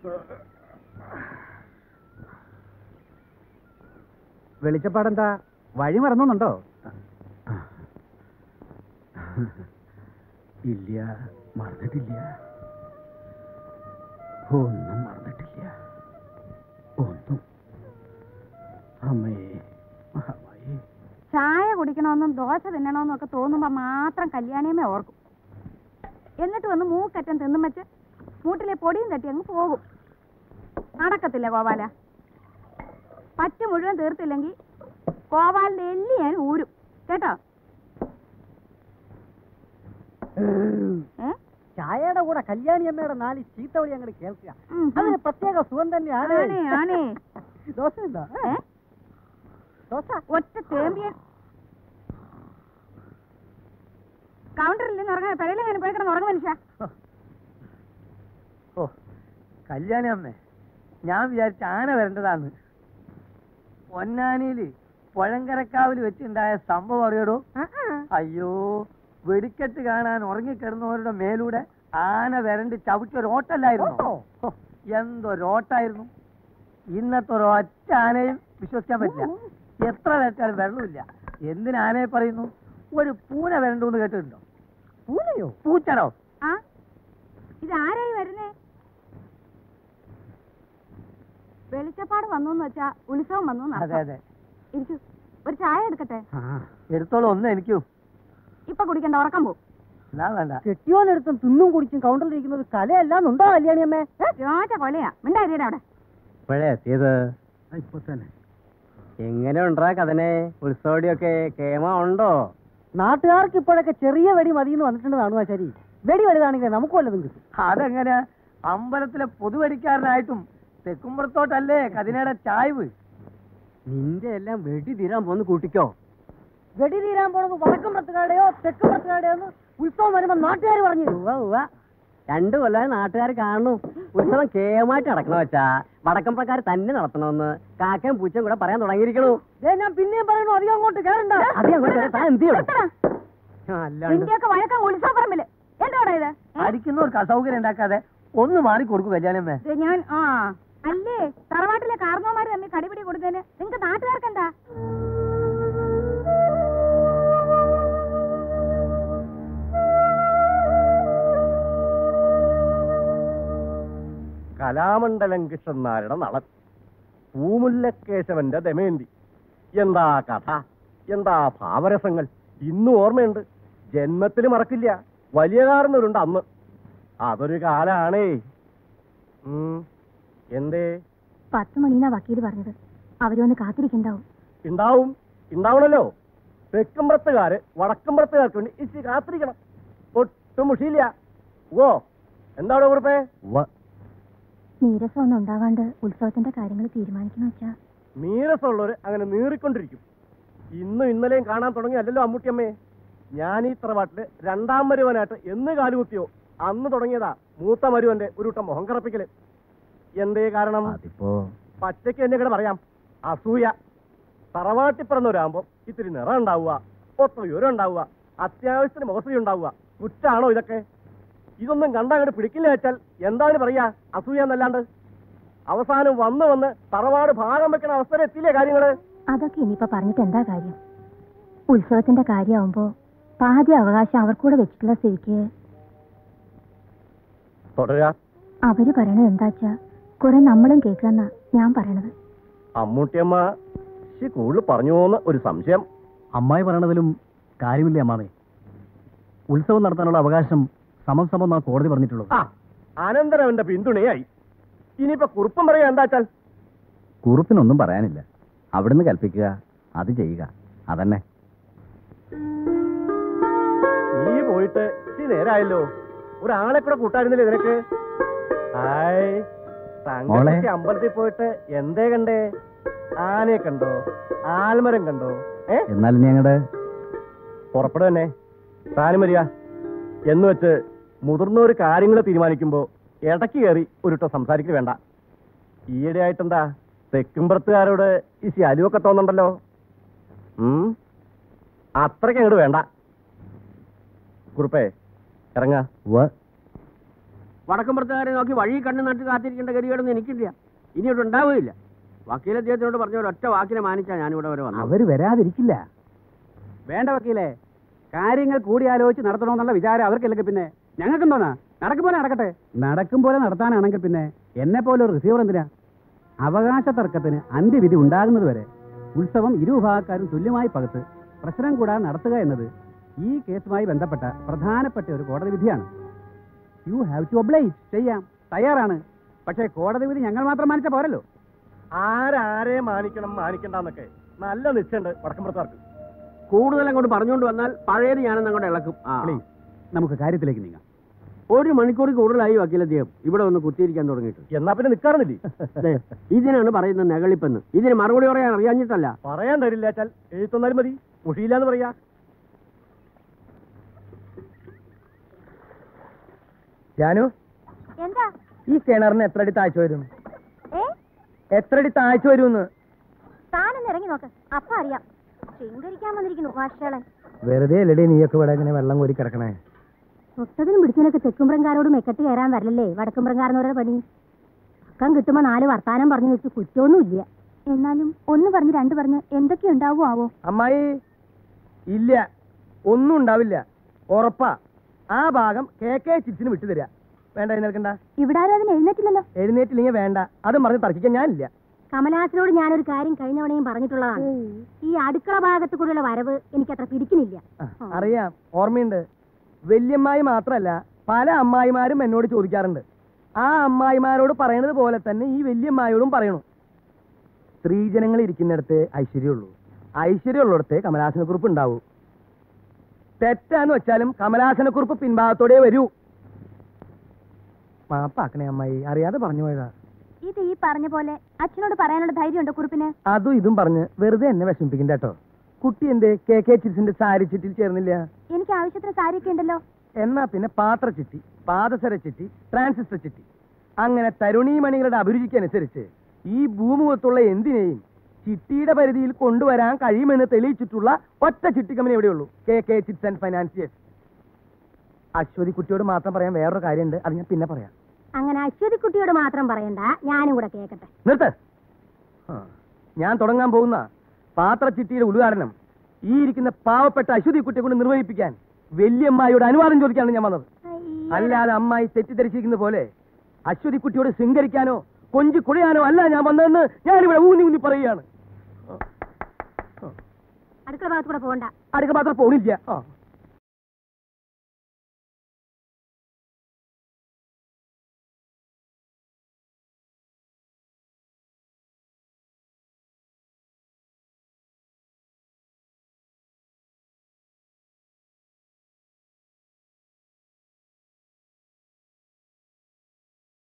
വെളിച്ചപ്പാടെന്താ വഴി മറന്നുണ്ടോ ഇല്ല മറന്നിട്ടില്ല ഒന്നും മറന്നിട്ടില്ല ഒന്നും അമ്മേ മഹാമായി ചായ കുടിക്കണമെന്നും ദോശ തിന്നണമെന്നും ഒക്കെ തോന്നുമ്പോ മാത്രം കല്യാണിയമ്മേ ഓർക്കും എന്നിട്ട് വന്ന് മൂക്കറ്റം തിന്നും വെച്ച് മൂട്ടിലെ പൊടിയും തട്ടി അങ്ങ് പോകും നടക്കത്തില്ല ഗോപാല പറ്റ് മുഴുവൻ തീർത്തില്ലെങ്കിൽ ഗോപാലിന്റെ എല്ലി ഞാൻ ഊരും കേട്ടോ ഏ? ചായയുടെ കൂടെ കല്യാണിയമ്മയുടെ നാല് ചീത്തവഴി അങ്ങോട്ട് കേൾക്കുക ഉം, ഉം. അതിന് പ്രത്യേക സുഖം തന്നെയാണ് ആണേ, ആണേ. ദോശ ഉണ്ടോ ഏ? ദോശ ഒറ്റ തേമ്പിയൻ കൗണ്ടറിൽ നിന്ന് ഉറങ്ങാൻ പെരയിലെങ്ങനെ പോയി കിടന്ന് ഉറങ്ങും മനുഷ്യ ഓ കല്യാണി അമ്മേ ഞാൻ വിചാരിച്ച ആന വരേണ്ടതാണ് പൊന്നാനിയില് പുഴങ്കരക്കാവില് വെച്ചുണ്ടായ സംഭവം അറിയടോ അയ്യോ വെടിക്കെട്ട് കാണാൻ ഉറങ്ങിക്കിടന്നവരുടെ മേലൂടെ ആന വരണ്ട് ചവിട്ടി ഒരു ഓട്ടല്ലായിരുന്നു എന്തൊരോട്ടായിരുന്നു ഇന്നത്തെ ഒരൊറ്റ ആനയും വിശ്വസിക്കാൻ പറ്റില്ല എത്ര വെച്ചാലും വെള്ളമില്ല എന്തിന് ആനയെ പറയുന്നു ഒരു പൂന വരണ്ടു എന്ന് കേട്ടിട്ടുണ്ടോ പൂനയോ പൂച്ചടോ ആ ഇത് ആരായി വരുന്നേ വെളിച്ചപ്പാട് വന്നു എന്ന് വെച്ചാ ഉത്സവം വന്നു എന്ന് അതെ അർത്ഥം. അതെ ഇരിക്കൂ ഒരു ചായ എടുക്കട്ടെ എടുത്തോളൂ ഒന്ന് എനിക്കും ഇപ്പൊ കുടിക്കണ്ട ഉറക്കം പോ എന്നാ വേണ്ട കെട്ടിയോനെടുത്തും തിന്നും കുടിച്ചും കൗണ്ടറിലിരിക്കുന്നത് കലയല്ലാന്നുണ്ടോ കല്യാണിയമ്മേ ചോറ്റ കൊലയാ മിണ്ടായിരിയുടെ അവിടെ ഇപ്പോഴേ എത്തിയത് ഇപ്പൊ തന്നെ എങ്ങനെ ഉണ്ടാ കഥനെ ഉത്സവടിയൊക്കെ കേമ ഉണ്ടോ നാട്ടുകാർക്ക് ഇപ്പോഴൊക്കെ ചെറിയ വെടി മതിയെന്ന് വന്നിട്ടുണ്ടെന്നാണ് ശരി വെടി വലുതാണെങ്കിൽ നമുക്ക് വല്ലതും കിട്ടും അതെങ്ങനെ അമ്പലത്തിലെ പൊതുവടിക്കാരനായിട്ടും തെക്കുമ്പുറത്തോട്ടല്ലേ കതിനയുടെ ചായ്വ് നിന്റെ എല്ലാം വെടി തീരാൻ പോന്ന് കൂട്ടിക്കോ വെടി തീരാൻ പോണത് വടക്കം പ്രത്തുകാരുടെയോ തെക്കും പ്രത്തുകാരുടെയോ എന്ന് ഉത്സവം വരുമ്പോ നാട്ടുകാർ പറഞ്ഞു ഉവ്വ ഉവ്വ രണ്ടു കൊല്ലം നാട്ടുകാർ കാണുന്നു ഉത്സവം കേമായിട്ട് നടക്കണ വെച്ചാ വടക്കം പ്രക്കാർ തന്നെ നടത്തണമെന്ന് കാക്കയും പൂച്ചയും കൂടെ പറയാൻ തുടങ്ങിയിരിക്കണു ദേ ഞാൻ പിന്നെയും പറയണു അധികം അങ്ങോട്ട് കേറണ്ട അതേ അങ്ങോട്ട് വരാം. താൻ എന്ത് ചെയ്യണം നിർത്തടാ. അല്ലാണ്ട് നിന്റെയൊക്കെ വഴക്കം ഉത്സവ പറമ്പില് എന്താടാ ഇത് ഏ? അടിക്കുന്നവർക്ക് അസൗകര്യം ഉണ്ടാക്കാതെ ഒന്ന് മാറി കൊടുക്കും കല്യാണമേ ഇത് ഞാൻ ആ അല്ലേ തറവാട്ടിലെ കാർന്നോമാര് തമ്മിൽ കടിപിടി കൊടുത്തതിന് നിങ്ങക്ക് നാട്ടുകാർക്ക് എന്താ കലാമണ്ഡലം കൃഷ്ണനാരുടെ നളൻ പൂമുല്ലക്കേശവന്റെ ദമയന്തി എന്താ കഥ എന്താ ഭാവരസങ്ങൾ ഇന്നും ഓർമ്മയുണ്ട് ജന്മത്തിൽ മറക്കില്ല വലിയ കാരണവരുണ്ട് അന്ന് അതൊരു കാലാണേ ഉം. എന്തേ പത്ത് മണീന്നാ വക്കീല് പറഞ്ഞത് അവരൊന്ന് കാത്തിരിക്കണ്ടാവും ഉണ്ടാവും ഉണ്ടാവണല്ലോ തെക്കുംപുറത്തുകാര് വടക്കുംപുറത്തുകാർക്ക് വേണ്ടി ഇച്ചിരി കാത്തിരിക്കണം ഒട്ടും മുഷിയില്ല ഓ എന്താണോ കുറിപ്പേ നീരസം ഒന്നും ഉണ്ടാവാണ്ട് ഉത്സവത്തിന്റെ കാര്യങ്ങൾ തീരുമാനിക്കുന്ന വെച്ചാ നീരസമുള്ളവര് അങ്ങനെ നീറിക്കൊണ്ടിരിക്കും ഇന്നും ഇന്നലെയും കാണാൻ തുടങ്ങിയല്ലോ അമ്മൂട്ടിയമ്മേ ഞാൻ ഈ തറവാട്ടില് രണ്ടാം മരുവനായിട്ട് എന്ന് കാലുകുത്തിയോ അന്ന് തുടങ്ങിയതാ മൂത്ത മരുവന്റെ ഒരു കൂട്ടം മുഖം കറപ്പിക്കല് എന്തേ കാരണം അതിപ്പോ പച്ചയ്ക്ക് എന്നെ കൂടെ പറയാം അസൂയ തറവാട്ടി പിറന്നവരാകുമ്പോ ഇത്തിരി നിറം ഉണ്ടാവുക ഒത്ത വിവരം ഉണ്ടാവുക അത്യാവശ്യത്തിന് മുഖസ്ത്രീ ഉണ്ടാവുക കുറ്റാണോ ഇതൊക്കെ ഇതൊന്നും കണ്ടാ അങ്ങോട്ട് പിടിക്കില്ല വെച്ചാൽ എന്താണ് പറയാ അസൂയ എന്നല്ലാണ്ട് അവസാനം വന്ന് വന്ന് തറവാട് ഭാഗം വെക്കണ അവസ്ഥ വരെ എത്തിയില്ലേ കാര്യങ്ങള് അതൊക്കെ ഇനിയിപ്പോ പറഞ്ഞിട്ട് എന്താ കാര്യം ഉത്സവത്തിന്റെ കാര്യമാവുമ്പോ പാതി അവകാശം അവർക്കൂടെ വെച്ചിട്ടുള്ള സ്ഥിതിക്ക് തുടരുക അവര് പറയണത് എന്താച്ചാ കുറെ നമ്മളും കേൾക്കാന്നാ ഞാൻ പറയണത് അമ്മൂട്ടിയമ്മ ശി കൂടുതൽ പറഞ്ഞുവോന്ന് ഒരു സംശയം അമ്മായി പറയണതിലും കാര്യമില്ലേ അമ്മാമേ ഉത്സവം നടത്താനുള്ള അവകാശം സമം സമം എന്നാ കോടതി പറഞ്ഞിട്ടുള്ളത് ആ അനന്തരം എന്റെ പിന്തുണയായി ഇനിയിപ്പോ കുറുപ്പം പറയാ എന്താച്ചാൽ കുറുപ്പിനൊന്നും പറയാനില്ല അവിടുന്ന് കൽപ്പിക്കുക അത് ചെയ്യുക അതന്നെ നീ പോയിട്ട് ഇച്ചിരി നേരായല്ലോ ഒരാളെ കൂടെ കൂട്ടായിരുന്നില്ലേ നിനക്ക് ഹായ് മോളെ. തങ്കച്ചി അമ്പലത്തിൽ പോയിട്ട് എന്തേ കണ്ടേ ആനയെ കണ്ടോ ആൽമരം കണ്ടോ ഏ എന്നാൽ ഞങ്ങളുടെ പുറപ്പെടുക തന്നെ താനും വരിക എന്ന് വെച്ച് മുതിർന്നവർ കാര്യങ്ങൾ തീരുമാനിക്കുമ്പോ ഇടയ്ക്ക് കയറി ഒരുട്ടോ സംസാരിക്കുക വേണ്ട ഈയിടെ ആയിട്ടെന്താ തെക്കുംപുറത്തുകാരോട് ഈ ശാലുവൊക്കെ തോന്നുന്നുണ്ടല്ലോ ഉം അത്രയ്ക്ക് അങ്ങോട്ട് വേണ്ട കുറുപ്പേ ഇറങ്ങ വടക്കമ്പുറത്തുകാരെ നോക്കി വഴി കണ്ണു നട്ട് കാത്തിരിക്കേണ്ട ഗതികേടൊന്നും എനിക്കില്ല ഇനിയോട്ട് ഉണ്ടാവുകയില്ല വക്കീൽ അദ്ദേഹത്തിനോട് പറഞ്ഞ ഒരൊറ്റ വാക്കിനെ മാനിച്ചാ ഞാനിവിടെ വരെ വന്നത് അവര് വരാതിരിക്കില്ല വേണ്ട വക്കീലേ കാര്യങ്ങൾ കൂടിയാലോചിച്ച് നടത്തണമെന്നുള്ള വിചാരം അവർക്കല്ലെങ്കിൽ പിന്നെ ഞങ്ങൾക്കും തോന്നാ നടക്കും പോലെ നടക്കട്ടെ നടക്കും പോലെ നടത്താനാണെങ്കിൽ പിന്നെ എന്നെ പോലെ ഒരു റിസീവർ എന്തിനാ അവകാശ തർക്കത്തിന് അന്ത്യവിധി ഉണ്ടാകുന്നത് വരെ ഉത്സവം ഇരുവിഭാഗക്കാരും തുല്യമായി പകത്ത് പ്രശ്നം കൂടാതെ നടത്തുക എന്നത് ഈ കേസുമായി ബന്ധപ്പെട്ട പ്രധാനപ്പെട്ട ഒരു കോടതി വിധിയാണ് യു ഹാവ് ടു ഒബ്ലൈറ്റ് ചെയ്യാം തയ്യാറാണ് പക്ഷേ കോടതി വിധി ഞങ്ങൾ മാത്രം മാനിച്ച പോരല്ലോ ആരാരെ മാനിക്കണം മാനിക്കണ്ടെന്നൊക്കെ നല്ല നിശ്ചയുണ്ട് വടക്കമ്പുറത്താർക്ക് കൂടുതൽ അങ്ങോട്ട് പറഞ്ഞുകൊണ്ട് വന്നാൽ പഴയത് ഞാനെന്ന് അങ്ങോട്ട് ഇളക്കും ആ. പ്ലീസ് നമുക്ക് കാര്യത്തിലേക്ക് നീങ്ങാം ഒരു മണിക്കൂർ കൂടുതലായി വക്കീൽ അദ്ദേഹം ഇവിടെ ഒന്ന് കുത്തിയിരിക്കാൻ തുടങ്ങിയിട്ട് എന്നാ പിന്നെ നിക്കാറുന്നില്ലേ ദേ, ഇതിനാണ് പറയുന്നത് നെകളിപ്പെന്ന് ഇതിന് മറുപടി പറയാൻ അറിയാഞ്ഞിട്ടല്ല പറയാൻ തരില്ല വെച്ചാൽ എഴുത്തൊന്നാലും മതി മുഷിയില്ലാന്ന് പറയാ ജാനു എന്താ ഈ കിണറിന് എത്ര അടി താഴ്ച വരും ഏ എത്ര അടി താഴ്ച വരുമെന്ന് താനൊന്ന് ഇറങ്ങി നോക്ക് അപ്പൊ അറിയാം ശൃംഗരിക്കാൻ വന്നിരിക്കുന്നു ഭാഷകളൻ വെറുതെ അല്ലടി നീയൊക്കെ ഇവിടെ ഇങ്ങനെ വെള്ളം കോരി കിടക്കണേ തൊട്ടതിനും പിടിച്ചതിനൊക്കെ തെക്കുംപ്രങ്കാരോട് മെക്കെട്ട് കയറാൻ വരലല്ലേ വടക്കുംപ്രങ്കാരനോടെ പണി അക്കം കിട്ടുമ്പോ നാല് വർത്താനം പറഞ്ഞു വെച്ച് കുറ്റമൊന്നുമില്ല എന്നാലും ഒന്ന് പറഞ്ഞ് രണ്ട് പറഞ്ഞ് എന്തൊക്കെ ഉണ്ടാവോ ആവോ അമ്മായി ഇല്ല ഒന്നും ഉണ്ടാവില്ല ഉറപ്പാ ആ ഭാഗം കെ കെ ചിപ്സിന് വിട്ടു തരാ വേണ്ട എഴുന്നേൽക്കണ്ട ഇവിടെ ആരും അതിന് എഴുന്നേറ്റില്ലല്ലോ എഴുന്നേറ്റില്ലെങ്കിൽ വേണ്ട അതും പറഞ്ഞ് തർക്കിക്കാൻ ഞാനില്ല കമലഹാസനോട് ഞാനൊരു കാര്യം കഴിഞ്ഞവണയും പറഞ്ഞിട്ടുള്ളതാണ് ഈ അടുക്കള ഭാഗത്ത് കൂടെയുള്ള വരവ് എനിക്കത്ര പിടിക്കുന്നില്ല ആ, അറിയാം ഓർമ്മയുണ്ട് വല്യമ്മായി മാത്രല്ല പല അമ്മായിമാരും എന്നോട് ചോദിക്കാറുണ്ട് ആ അമ്മായിമാരോട് പറയണത് പോലെ തന്നെ ഈ വല്യമ്മായോടും പറയണു സ്ത്രീജനങ്ങൾ ഇരിക്കുന്നിടത്ത് ഐശ്വര്യമുള്ളൂ ഐശ്വര്യമുള്ളിടത്ത് കമലാസനക്കുറിപ്പ് ഉണ്ടാവൂ തെറ്റാന്ന് വെച്ചാലും കമലാസനക്കുറിപ്പ് പിൻഭാഗത്തോടെ വരൂ മാപ്പാക്കണേ അമ്മായി അറിയാതെ പറഞ്ഞു പോയതാ ഇത് ഈ പറഞ്ഞ പോലെ അച്ഛനോട് പറയാനുള്ള ധൈര്യമുണ്ടോ കുറിപ്പിന് അതും ഇതും പറഞ്ഞ് വെറുതെ എന്നെ വിഷമിപ്പിക്കണ്ട കേട്ടോ കുട്ടി എന്തേ കെ കെ ചിറ്റ്സിന്റെ സാരി ചിറ്റിൽ ചേർന്നില്ല എനിക്ക് ആവശ്യത്തിന് സാരിയൊക്കെ ഉണ്ടല്ലോ എന്നാ പിന്നെ പാത്രച്ചിട്ടി പാദസര ചിട്ടി ട്രാൻസിസ്റ്റർ ചിട്ടി അങ്ങനെ തരുണീമണികളുടെ അഭിരുചിക്കനുസരിച്ച് ഈ ഭൂമുഖത്തുള്ള എന്തിനേയും ചിട്ടിയുടെ പരിധിയിൽ കൊണ്ടുവരാൻ കഴിയുമെന്ന് തെളിയിച്ചിട്ടുള്ള ഒറ്റ ചിട്ടി കമ്പനി എവിടെയുള്ളൂ K K chits and financiers Aswathy കുട്ടിയോട് മാത്രം പറയാൻ വേറൊരു കാര്യമുണ്ട് അത് ഞാൻ പിന്നെ പറയാം അങ്ങനെ അശ്വതി കുട്ടിയോട് മാത്രം പറയണ്ട ഞാനും കൂടെ കേക്കട്ടെ നിർത്ത് ആ, ഞാൻ തുടങ്ങാൻ പോകുന്ന പാത്രച്ചിട്ടിയുടെ ഉദ്ഘാടനം ഈ ഇരിക്കുന്ന പാവപ്പെട്ട അശ്വതി കുട്ടിയെ കൊണ്ട് നിർവഹിപ്പിക്കാൻ വല്യമ്മായിയുടെ അനുവാദം ചോദിക്കാനാണ് ഞാൻ വന്നത് അല്ലാതെ അമ്മായി തെറ്റിദ്ധരിച്ചിരിക്കുന്ന പോലെ അശ്വതി കുട്ടിയോട് ശൃംഗരിക്കാനോ കൊഞ്ചി കുഴയാനോ അല്ല ഞാൻ വന്നതെന്ന് ഞാനിവിടെ ഊന്നി ഊന്നി പറയുകയാണ് അടുക്കള ഭാഗത്ത് കൂടെ പോകണ്ട അടുക്ക മാത്രം പോണില്ല ആ